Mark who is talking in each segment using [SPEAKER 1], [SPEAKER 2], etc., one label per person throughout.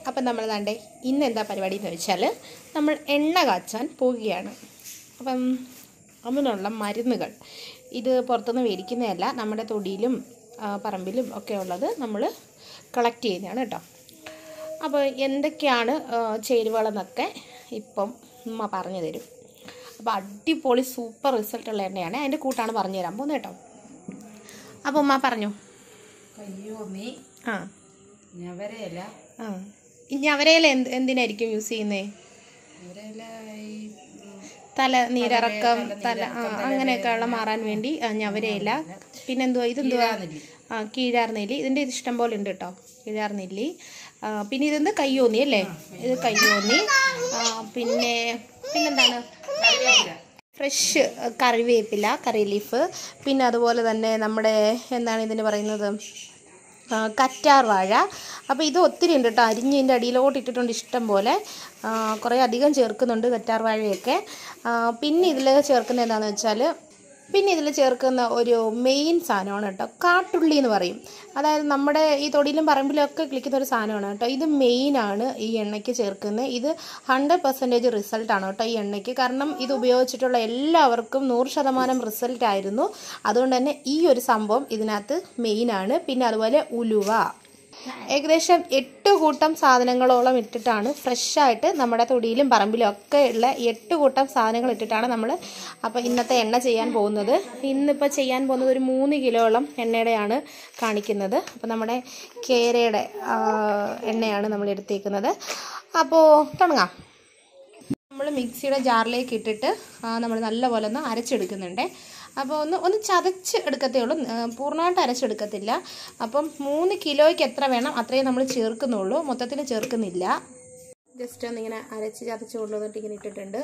[SPEAKER 1] അപ്പം നമ്മൾ ദാണ്ടേ ഇന്ന് എന്താ പരിപാടി എന്ന് വെച്ചാൽ നമ്മൾ എണ്ണ കാച്ചാൻ പോവുകയാണ് അപ്പം അതിനുള്ള മരുന്നുകൾ ഇത് പുറത്തുനിന്ന് മേടിക്കുന്നതല്ല നമ്മുടെ തൊടിയിലും ആ, പറമ്പിലും ഒക്കെ ഉള്ളത് നമ്മൾ കളക്ട് ചെയ്യുന്നതാണ് കേട്ടോ അപ്പോൾ എന്തൊക്കെയാണ് ആ, ചേരുവകളെന്നൊക്കെ ഇപ്പം ഉമ്മ പറഞ്ഞു തരും അപ്പോൾ അടിപൊളി സൂപ്പർ റിസൾട്ടുള്ള എണ്ണയാണ് അതിൻ്റെ കൂട്ടാണ് പറഞ്ഞു തരാൻ പോകുന്നത് കേട്ടോ അപ്പോൾ ഉമ്മ പറഞ്ഞു
[SPEAKER 2] കയ്യോന്നി
[SPEAKER 1] ആ
[SPEAKER 2] ഞവരയില
[SPEAKER 1] ആ ഇനി അവരേല എന്ത് എന്തിനായിരിക്കും യൂസ് ചെയ്യുന്നത്
[SPEAKER 2] ഞവരയില ഈ
[SPEAKER 1] തല നീരിറക്കം തല ആ അങ്ങനെയൊക്കെയുള്ള മാറാൻ വേണ്ടി ആ, ഞവരയില പിന്നെന്തുവാ ഇതെന്തുവാ ആ കീഴാർനെല്ലി ഇതിൻ്റെ ഇത് ഇഷ്ടം പോലെ ഉണ്ട് കേട്ടോ കീഴാർനെല്ലി ആ, പിന്നെ ഇതെന്ത് കയ്യോന്നി അല്ലേ ഇത് കയ്യോന്നി ആ, പിന്നെ പിന്നെന്താണ് ഫ്രഷ് കറിവേപ്പില കറി ലീഫ് പിന്നെ അതുപോലെ തന്നെ നമ്മുടെ എന്താണ് ഇതിന് പറയുന്നത് ആ, കറ്റാർ വാഴ അപ്പോൾ ഇത് ഒത്തിരി ഉണ്ട് കേട്ടോ അരിഞ്ഞ് ഇതിൻ്റെ അടിയിലോട്ട് ഇട്ടിട്ടുണ്ട് ഇഷ്ടം പോലെ ആ, കുറേ അധികം ചേർക്കുന്നുണ്ട് കറ്റാർ വാഴയൊക്കെ ആ, പിന്നെ ഇതിൽ ചേർക്കുന്നത് എന്താണെന്ന് വെച്ചാൽ പിന്നെ ഇതിൽ ചേർക്കുന്ന ഒരു മെയിൻ സാധനമാണ് കേട്ടോ കാട്ടുള്ളി എന്ന് പറയും അതായത് നമ്മുടെ ഈ തൊടിയിലും പറമ്പിലും ഒക്കെ കിളിക്കുന്ന ഒരു സാധനമാണ് കേട്ടോ ഇത് മെയിനാണ് ഈ എണ്ണയ്ക്ക് ചേർക്കുന്നത് ഇത് ഹൺഡ്രഡ് പെർസെൻറ്റേജ് റിസൾട്ടാണ് കേട്ടോ ഈ എണ്ണയ്ക്ക് കാരണം ഇത് ഉപയോഗിച്ചിട്ടുള്ള എല്ലാവർക്കും നൂറ് ശതമാനം റിസൾട്ട് ആയിരുന്നു അതുകൊണ്ട് തന്നെ ഈ ഒരു സംഭവം ഇതിനകത്ത് മെയിനാണ് പിന്നെ അതുപോലെ ഉലുവ ഏകദേശം എട്ട് കൂട്ടം സാധനങ്ങളോളം ഇട്ടിട്ടാണ് ഫ്രഷായിട്ട് നമ്മുടെ തൊടിയിലും പറമ്പിലും ഒക്കെ ഉള്ള എട്ട് കൂട്ടം സാധനങ്ങൾ ഇട്ടിട്ടാണ് നമ്മൾ അപ്പോൾ ഇന്നത്തെ എണ്ണ ചെയ്യാൻ പോകുന്നത് ഇന്നിപ്പോൾ ചെയ്യാൻ പോകുന്നത് ഒരു മൂന്ന് കിലോളം എണ്ണയുടെയാണ് കാണിക്കുന്നത് അപ്പോൾ നമ്മുടെ കേരയുടെ ആ, എണ്ണയാണ് നമ്മൾ എടുത്തേക്കുന്നത് അപ്പോൾ തുടങ്ങാം നമ്മൾ മിക്സിയുടെ ജാറിലേക്ക് ഇട്ടിട്ട് നമ്മൾ നല്ലപോലെ ഒന്ന് അരച്ചെടുക്കുന്നുണ്ട് അപ്പോൾ ഒന്ന് ഒന്ന് ചതച്ച് എടുക്കത്തേ ഉള്ളൂ ആ, പൂർണ്ണമായിട്ട് അരച്ചെടുക്കത്തില്ല അപ്പം മൂന്ന് കിലോയ്ക്ക് എത്ര വേണം അത്രയും നമ്മൾ ചേർക്കുന്നുള്ളൂ മൊത്തത്തിൽ ചേർക്കുന്നില്ല ജസ്റ്റ് ഒന്നിങ്ങനെ അരച്ച് ചതച്ച് കൊണ്ടുവന്നിട്ട് ഇങ്ങനെ ഇട്ടിട്ടുണ്ട്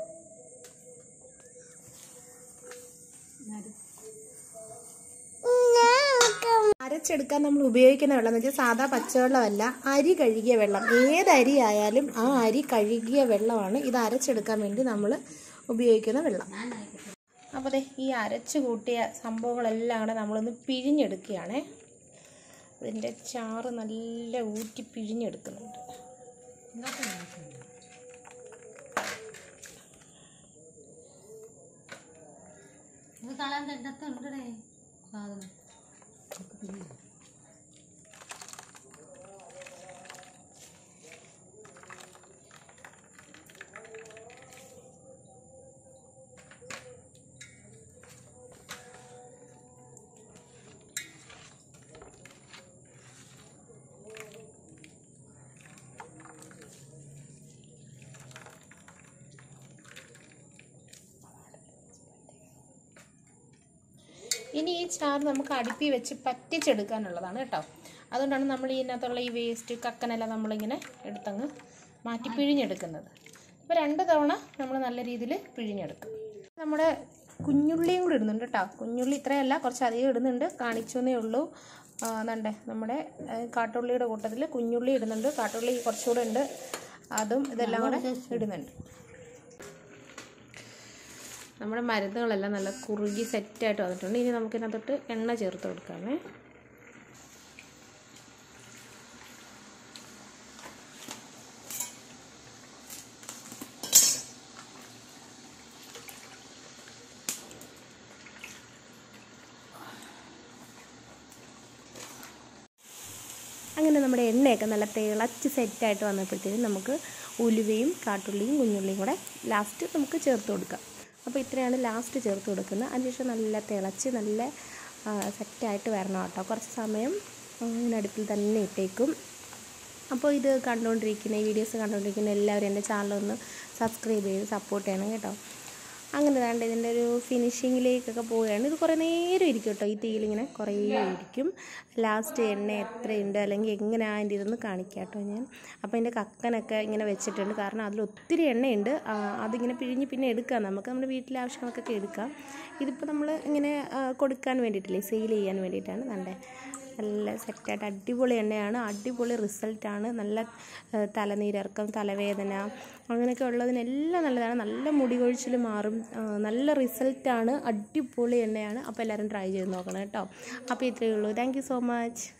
[SPEAKER 1] അരച്ചെടുക്കാൻ നമ്മൾ ഉപയോഗിക്കുന്ന വെള്ളം എന്ന് വെച്ചാൽ സാധാ പച്ചവെള്ളമല്ല അരി കഴുകിയ വെള്ളം ഏത് അരി ആയാലും ആ അരി കഴുകിയ വെള്ളമാണ് ഇത് അരച്ചെടുക്കാൻ വേണ്ടി നമ്മൾ ഉപയോഗിക്കുന്ന വെള്ളം അപ്പോൾ ദേ ഈ അരച്ച് കൂട്ടിയ സംഭവങ്ങളെല്ലാം കൂടെ നമ്മളൊന്ന് പിഴിഞ്ഞെടുക്കുകയാണേ അതിൻ്റെ ചാറ് നല്ല ഊറ്റി പിഴിഞ്ഞെടുക്കുന്നുണ്ട്
[SPEAKER 2] ഇത് കളയാൻ രണ്ടത്തെ ഉണ്ടേ സാധനം
[SPEAKER 1] ഇനി ഈ ചാറ് നമുക്ക് അടുപ്പി വെച്ച് പറ്റിച്ചെടുക്കാനുള്ളതാണ് കേട്ടോ അതുകൊണ്ടാണ് നമ്മൾ ഇതിനകത്തുള്ള ഈ വേസ്റ്റ് കക്കനെല്ലാം നമ്മളിങ്ങനെ എടുത്തങ്ങ് മാറ്റി പിഴിഞ്ഞെടുക്കുന്നത് അപ്പോൾ രണ്ട് തവണ നമ്മൾ നല്ല രീതിയിൽ പിഴിഞ്ഞെടുക്കും നമ്മുടെ കുഞ്ഞുള്ളിയും കൂടി ഇടുന്നുണ്ട് കേട്ടോ കുഞ്ഞുള്ളി ഇത്രയല്ല കുറച്ച് അധികം ഇടുന്നുണ്ട് കാണിച്ചെന്നേ ഉള്ളൂ ആ, നണ്ടേ നമ്മുടെ ആ, കാട്ടുള്ളിയുടെ കൂട്ടത്തിൽ കുഞ്ഞുള്ളി ഇടുന്നുണ്ട് കാട്ടുള്ളി കുറച്ചുകൂടെ ഉണ്ട് അതും ഇതെല്ലാം കൂടെ ഇടുന്നുണ്ട് നമ്മുടെ മരുന്നുകളെല്ലാം നല്ല കുറുകി സെറ്റായിട്ട് വന്നിട്ടുണ്ട് ഇനി നമുക്ക് ഇതിനകത്തോട്ട് എണ്ണ ചേർത്ത് കൊടുക്കാമേ അങ്ങനെ നമ്മുടെ എണ്ണയൊക്കെ നല്ല തിളച്ച് സെറ്റായിട്ട് വന്നപ്പോഴത്തേക്കും നമുക്ക് ഉലുവയും കാട്ടുള്ളിയും കുഞ്ഞുള്ളിയും കൂടെ ലാസ്റ്റ് നമുക്ക് ചേർത്ത് കൊടുക്കാം അപ്പോൾ ഇത്രയാണ് ലാസ്റ്റ് ചേർത്ത് കൊടുക്കുന്നത് അതിനുശേഷം നല്ല തിളച്ച് നല്ല ആ, സെറ്റായിട്ട് വരണം കേട്ടോ കുറച്ച് സമയം ആ, ഇങ്ങനെ അടുപ്പിൽ തന്നെ ഇട്ടേക്കും അപ്പോൾ ഇത് കണ്ടുകൊണ്ടിരിക്കുന്ന ഈ വീഡിയോസ് കണ്ടുകൊണ്ടിരിക്കുന്ന എല്ലാവരും എൻ്റെ ചാനലൊന്ന് സബ്സ്ക്രൈബ് ചെയ്ത് സപ്പോർട്ട് ചെയ്യണം കേട്ടോ അങ്ങനെ വേണ്ട ഇതിൻ്റെ ഒരു ഫിനിഷിങ്ങിലേക്കൊക്കെ പോവുകയാണ് ഇത് കുറേ നേരം ഇരിക്കും കേട്ടോ ഈ തീയിലിങ്ങനെ കുറേ ഇരിക്കും ലാസ്റ്റ് എണ്ണ എത്രയുണ്ട് അല്ലെങ്കിൽ എങ്ങനെയാണ് അതിൻ്റെ ഇതെന്ന് കാണിക്കാം കേട്ടോ ഞാൻ അപ്പോൾ അതിൻ്റെ കക്കനൊക്കെ ഇങ്ങനെ വെച്ചിട്ടുണ്ട് കാരണം അതിൽ ഒത്തിരി എണ്ണയുണ്ട് ആ, അതിങ്ങനെ പിഴിഞ്ഞ് പിന്നെ എടുക്കാം നമുക്ക് നമ്മുടെ വീട്ടിലെ ആവശ്യങ്ങൾക്കൊക്കെ എടുക്കാം ഇതിപ്പോൾ നമ്മൾ ഇങ്ങനെ ആ, കൊടുക്കാൻ വേണ്ടിയിട്ടില്ലേ സെയിൽ ചെയ്യാൻ വേണ്ടിയിട്ടാണ് നണ്ടേ നല്ല സെറ്റായിട്ട് അടിപൊളി എണ്ണയാണ് അടിപൊളി റിസൾട്ടാണ് നല്ല ആ, തലനീരിറക്കം തലവേദന അങ്ങനെയൊക്കെ ഉള്ളതിനെല്ലാം നല്ലതാണ് നല്ല മുടി കൊഴിച്ചിൽ മാറും ആ, നല്ല റിസൾട്ടാണ് അടിപൊളി എണ്ണയാണ് അപ്പോൾ എല്ലാവരും ട്രൈ ചെയ്ത് നോക്കണം കേട്ടോ അപ്പോൾ ഇത്രയേ ഉള്ളൂ താങ്ക് യു സോ മച്ച്